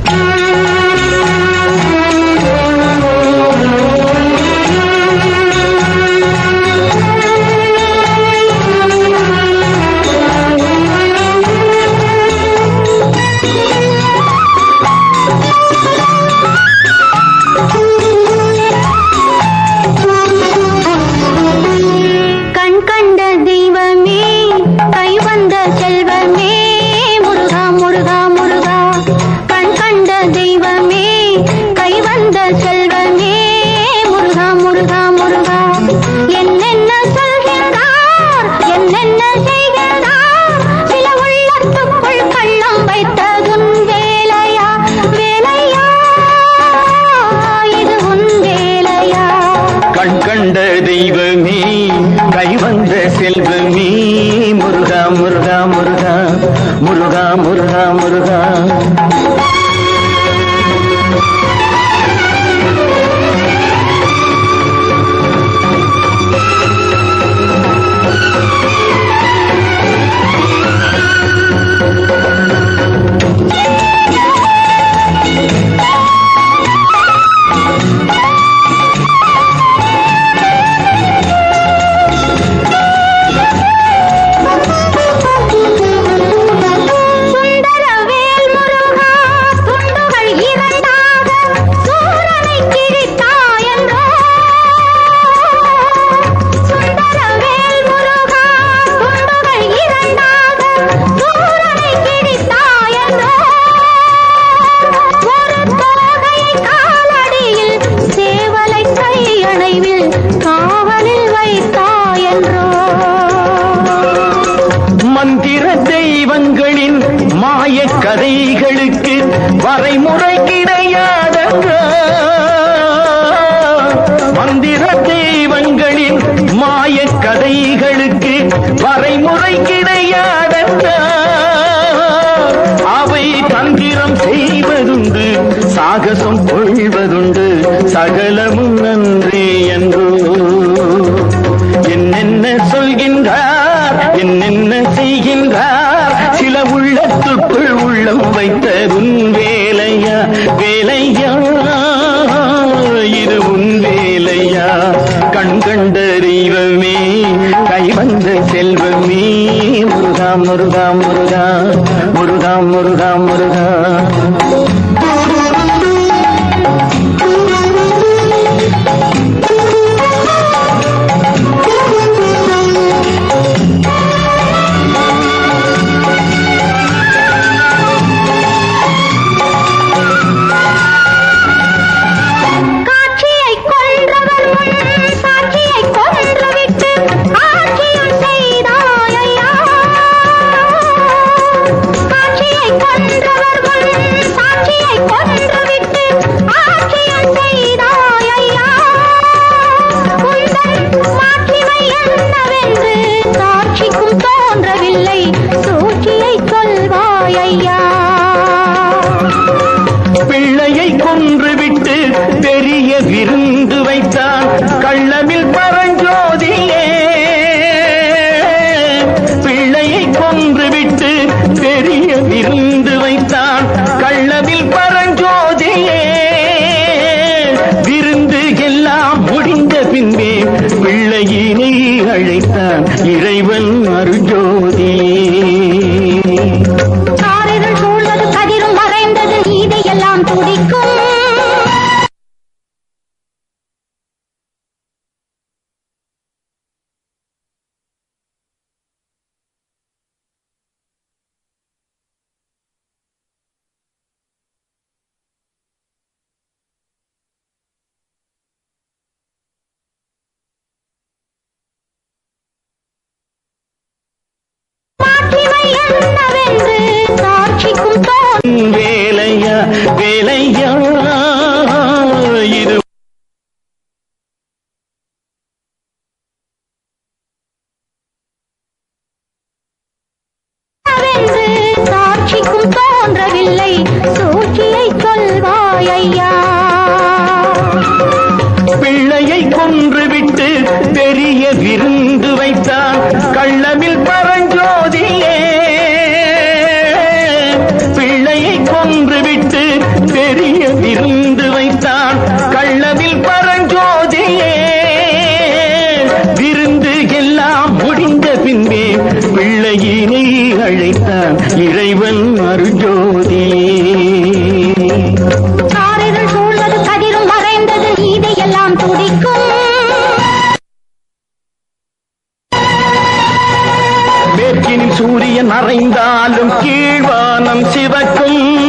கண் கண்ட தெய்வமே கை வந்த செல்வமே முருகா முருகா முருகா கண் கண்ட தெய்வமே கை வந்த செல்வமே முருகா முருகா முருகா என்னென்ன சொல்கிறார் என்னென்ன செய்கிறார் சில உள்ளத்துக்குள் கள்ளம் வைத்ததுன் வேலையா வேலையா இது உன் வேலையா கண் கண்ட தெய்வமே கை வந்த செல்வமே முருகா முருகா முருகா முருகா முருகா முருகா சுந்தரவேல் முருகா துண்டுகள் இரண்டாக சூரனை கிழித்தாயன்றோ சுந்தரவேல் முருகா துண்டுகள் இரண்டாக சூரனை கிழித்தாயன்றோ ஒரு தோகையை காலடியில் சேவலை கையணைவில் காவலில் வைத்தாயன்றோ மந்திர தெய்வங்களின் மாய கதைகளுக்கு வரைமுறை கிடையாதங்க மந்திர தெய்வங்களின் மாய கதைகளுக்கு வரைமுறை கிடையாதங்க அவை தந்திரம் செய்வதுண்டு சாகசம் கொள்வதுண்டு சகலமும் நன்றி என்றோ என்னென்ன சொல்கின்றார் என்னென்ன செய்கின்றார் சில உள்ளத்துக்குள் உள்ளம் வைத்த உன் வேலையா வேலையா இது உன் வேலையா கண் கண்ட தெய்வமே கை வந்த செல்வமே முருகா முருகா முருகா முருகா முருகா முருகா காட்சியை கொன்றவர் முன் சாட்சியை கொன்றுவிட்டு ஆட்சியம் செய்தாயையா காட்சியை கொன்றவர் முன் சாட்சியை கொன்றுவிட்டு ஆட்சியம் செய்தாயையா உந்தன் மாட்சிமை என்னவென்று சாட்சிக்கும் தோன்றவில்லை சூழ்ச்சியை சொல்வாயையா பிள்ளையை கொன்றுவிட்டு பெரிய விருந்து வைத்தான் கள்ளமில் பரஞ்சோதியே பிள்ளையை கொன்றுவிட்டு பெரிய விருந்து வைத்தான் கள்ளமில் பரஞ்சோதியே விருந்து எல்லாம் முடிந்த பின்பே பிள்ளையினை அழைத்தான் இறைவன் அருஜோதியே காரிருள் சூழ்ந்தது கதிரும் மறைந்தது இதையெல்லாம் துடிக்கும் மாட்சிமை என்னவென்று சாட்சிக்கும் தோன் வேலையா வேலையா இது வென்று சாட்சிக்கும் தோன்றவில்லை சூழ்ச்சியை சொல்வாயையா பிள்ளையை கொன்றுவிட்டு பெரிய விருந்து வைத்தான் கள்ளமில் பரஞ்சோதியே பிள்ளையை கொன்றுவிட்டு பிள்ளையினை அழைத்தான் இறைவன் அருஜோதியே காரிருள் சூழ்ந்தது கதிரும் மறைந்தது இதையெல்லாம் துடிக்கும் மேற்கினில் சூரியன் மறைந்தாலும் கீழ்வானம் சிவக்கும்